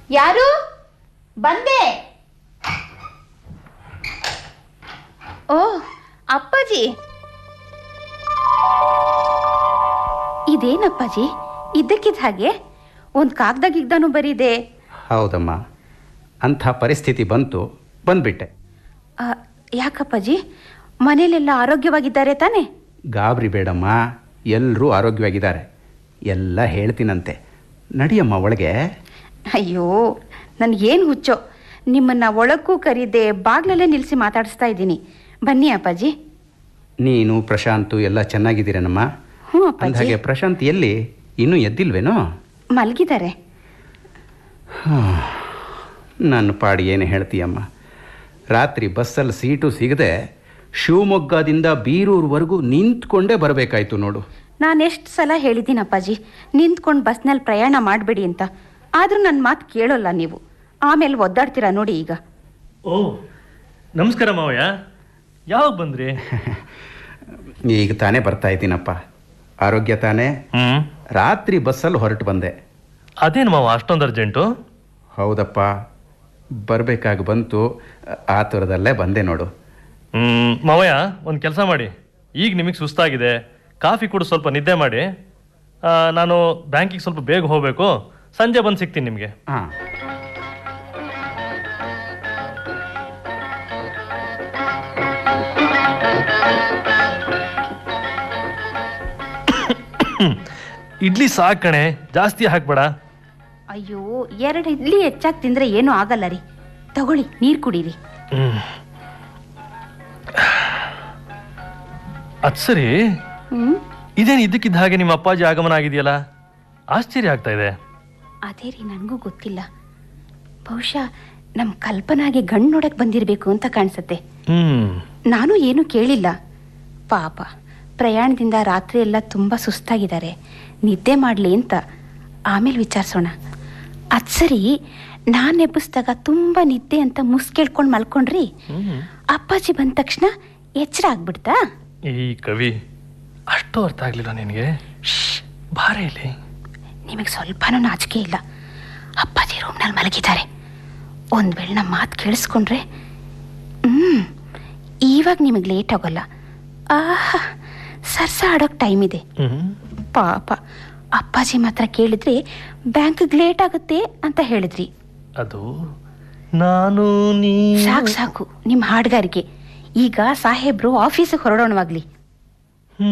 ಯಾರು ಬಂದೆ ಓ ಅಪ್ಪಾಜಿ ಇದೇನಪ್ಪಾಜಿ ಇದ್ದಕ್ಕಿದ್ದ ಹಾಗೆ ಒಂದು ಕಾಗ್ದ ಗಿಗ್ದನೂ ಬರೀದೆ ಹೌದಮ್ಮ ಅಂಥ ಪರಿಸ್ಥಿತಿ ಬಂತು ಬಂದ್ಬಿಟ್ಟೆ ಆ, ಯಾಕಪ್ಪಾಜಿ ಮನೇಲೆಲ್ಲ ಆರೋಗ್ಯವಾಗಿದ್ದಾರೆ ತಾನೇ ಗಾಬರಿ ಬೇಡಮ್ಮ ಎಲ್ಲರೂ ಆರೋಗ್ಯವಾಗಿದ್ದಾರೆ ಎಲ್ಲ ಹೇಳ್ತೀನಂತೆ ನಡಿಯಮ್ಮ ಒಳಗೆ ಅಯ್ಯೋ ನನಗೇನು ಹುಚ್ಚೋ ನಿಮ್ಮನ್ನ ಒಳಕ್ಕೂ ಕರೀದೆ ಬಾಗ್ಲಲ್ಲೇ ನಿಲ್ಲಿಸಿ ಮಾತಾಡಿಸ್ತಾ ಇದ್ದೀನಿ ಬನ್ನಿ ಅಪ್ಪಾಜಿ ನೀನು ಪ್ರಶಾಂತು ಎಲ್ಲ ಚೆನ್ನಾಗಿದ್ದೀರೇನಮ್ಮ ಹ್ಞೂ ಅಪ್ಪಾಜಿ ಅಂದ್ಹಾಗೆ ಪ್ರಶಾಂತ್ ಎಲ್ಲಿ ಇನ್ನೂ ಎದ್ದಿಲ್ವೇನೋ ಮಲಗಿದ್ದಾರೆ ನನ್ನ ಪಾಡಿ ಏನು ಹೇಳ್ತೀಯಮ್ಮ ರಾತ್ರಿ ಬಸ್ಸಲ್ಲಿ ಸೀಟು ಸಿಗದೆ ಶಿವಮೊಗ್ಗದಿಂದ ಬೀರೂರ್ವರೆಗೂ ನಿಂತ್ಕೊಂಡೇ ಬರಬೇಕಾಯ್ತು ನೋಡು ನಾನು ಎಷ್ಟು ಸಲ ಹೇಳಿದ್ದೀನಿ ಅಪ್ಪಾಜಿ ನಿಂತ್ಕೊಂಡು ಬಸ್ನಲ್ಲಿ ಪ್ರಯಾಣ ಮಾಡಬೇಡಿ ಅಂತ ಆದರೂ ನನ್ನ ಮಾತು ಕೇಳೋಲ್ಲ ನೀವು ಆಮೇಲೆ ಒದ್ದಾಡ್ತೀರಾ ನೋಡಿ ಈಗ ಓ ನಮಸ್ಕಾರ ಮಾವಯ್ಯ ಯಾವಾಗ ಬಂದ್ರಿ ಈಗ ತಾನೇ ಬರ್ತಾ ಇದ್ದೀನಪ್ಪ ಆರೋಗ್ಯ ತಾನೇ ಹ್ಮ್ ರಾತ್ರಿ ಬಸ್ಸಲ್ಲಿ ಹೊರಟು ಬಂದೆ ಅದೇನು ಮಾವ ಅಷ್ಟೊಂದು ಅರ್ಜೆಂಟು ಹೌದಪ್ಪ ಬರಬೇಕಾಗಿ ಬಂತು ಆ ಥರದಲ್ಲೇ ಬಂದೆ ನೋಡು ಹ್ಮ್ ಮಾವಯ್ಯ ಒಂದು ಕೆಲಸ ಮಾಡಿ ಈಗ ನಿಮಗೆ ಸುಸ್ತಾಗಿದೆ ಕಾಫಿ ಕೂಡ ಸ್ವಲ್ಪ ನಿದ್ದೆ ಮಾಡಿ ಆ, ನಾನು ಬ್ಯಾಂಕಿಗೆ ಸ್ವಲ್ಪ ಬೇಗ ಹೋಗಬೇಕು ಸಂಜೆ ಬಂದು ಸಿಗ್ತೀನಿ ನಿಮಗೆ ಹಾಂ ಇಡ್ಲಿ ಸಾಕಣೆ ಜಾಸ್ತಿ ಹಾಕ್ಬೇಡ ಅಯ್ಯೋ ಎರಡು ಇಡ್ಲಿ ಹೆಚ್ಚಾಗಿ ತಿಂದರೆ ಏನೂ ಆಗಲ್ಲ ರೀ ತಗೊಳ್ಳಿ ನೀರು ಕುಡೀರಿ ಹ್ಮ್ ಅದ್ ಸರಿ ಹ್ಞೂ ಇದೇನು ಇದ್ದಕ್ಕಿದ್ದ ಹಾಗೆ ನಿಮ್ಮ ಅಪ್ಪಾಜಿ ಆಗಮನ ಆಗಿದೆಯಲ್ಲ ಆಶ್ಚರ್ಯ ಆಗ್ತಾ ಇದೆ ಅದೇ ರೀ ನನಗೂ ಗೊತ್ತಿಲ್ಲ ಬಹುಶಃ ನಮ್ಮ ಕಲ್ಪನಾಗೆ ಗಂಡು ನೋಡಕ್ಕೆ ಬಂದಿರಬೇಕು ಅಂತ ಕಾಣಿಸುತ್ತೆ ಹ್ಮ್ ನಾನು ಏನೂ ಕೇಳಿಲ್ಲ ಪಾಪ ಪ್ರಯಾಣದಿಂದ ರಾತ್ರಿ ಎಲ್ಲ ತುಂಬ ಸುಸ್ತಾಗಿದ್ದಾರೆ ನಿದ್ದೆ ಮಾಡಲಿ ಅಂತ ಆಮೇಲೆ ವಿಚಾರಿಸೋಣ ಅದು ಸರಿ ನಾನು ಎಬ್ಬಿಸಿದಾಗ ತುಂಬ ನಿದ್ದೆ ಅಂತ ಮುಸ್ ಕೇಳ್ಕೊಂಡು ಮಲ್ಕೊಂಡ್ರಿ ಹ್ಮ್ ಅಪ್ಪಾಜಿ ಬಂದ ತಕ್ಷಣ ಎಚ್ಚರ ಆಗ್ಬಿಡ್ತಾ ಈ ಕವಿ ಅಷ್ಟು ಅರ್ಥ ಆಗ್ಲಿಲ್ಲ ನಿನಗೆ ಬಾರೆ ಇಲ್ಲಿ ನಿಮಗೆ ಸ್ವಲ್ಪನೂ ನಾಚಿಕೆ ಇಲ್ಲ ಅಪ್ಪಾಜಿ ರೂಮ್ನಲ್ಲಿ ಮಲಗಿದ್ದಾರೆ ಒಂದು ವೇಳೆ ನಮ್ಮ ಮಾತು ಕೇಳಿಸ್ಕೊಂಡ್ರೆ ಹ್ಞೂ ಇವಾಗ ನಿಮಗೆ ಲೇಟ್ ಆಗೋಲ್ಲ ಆಹಾ ಸರ್ಸ ಆಡೋಕೆ ಟೈಮ್ ಇದೆ ಹ್ಮ್ ಪಾಪ ಅಪ್ಪಾಜಿ ಮಾತ್ರ ಕೇಳಿದ್ರೆ ಬ್ಯಾಂಕ್ಗೆ ಲೇಟ್ ಆಗುತ್ತೆ ಅಂತ ಹೇಳಿದ್ರಿ ಅದು ನಾನು ನೀ ಸಾಕು ಸಾಕು ನಿಮ್ಮ ಹಾಡುಗಾರಿಕೆ ಈಗ ಸಾಹೇಬ್ರು ಆಫೀಸಿಗೆ ಹೊರಡೋಣವಾಗ್ಲಿ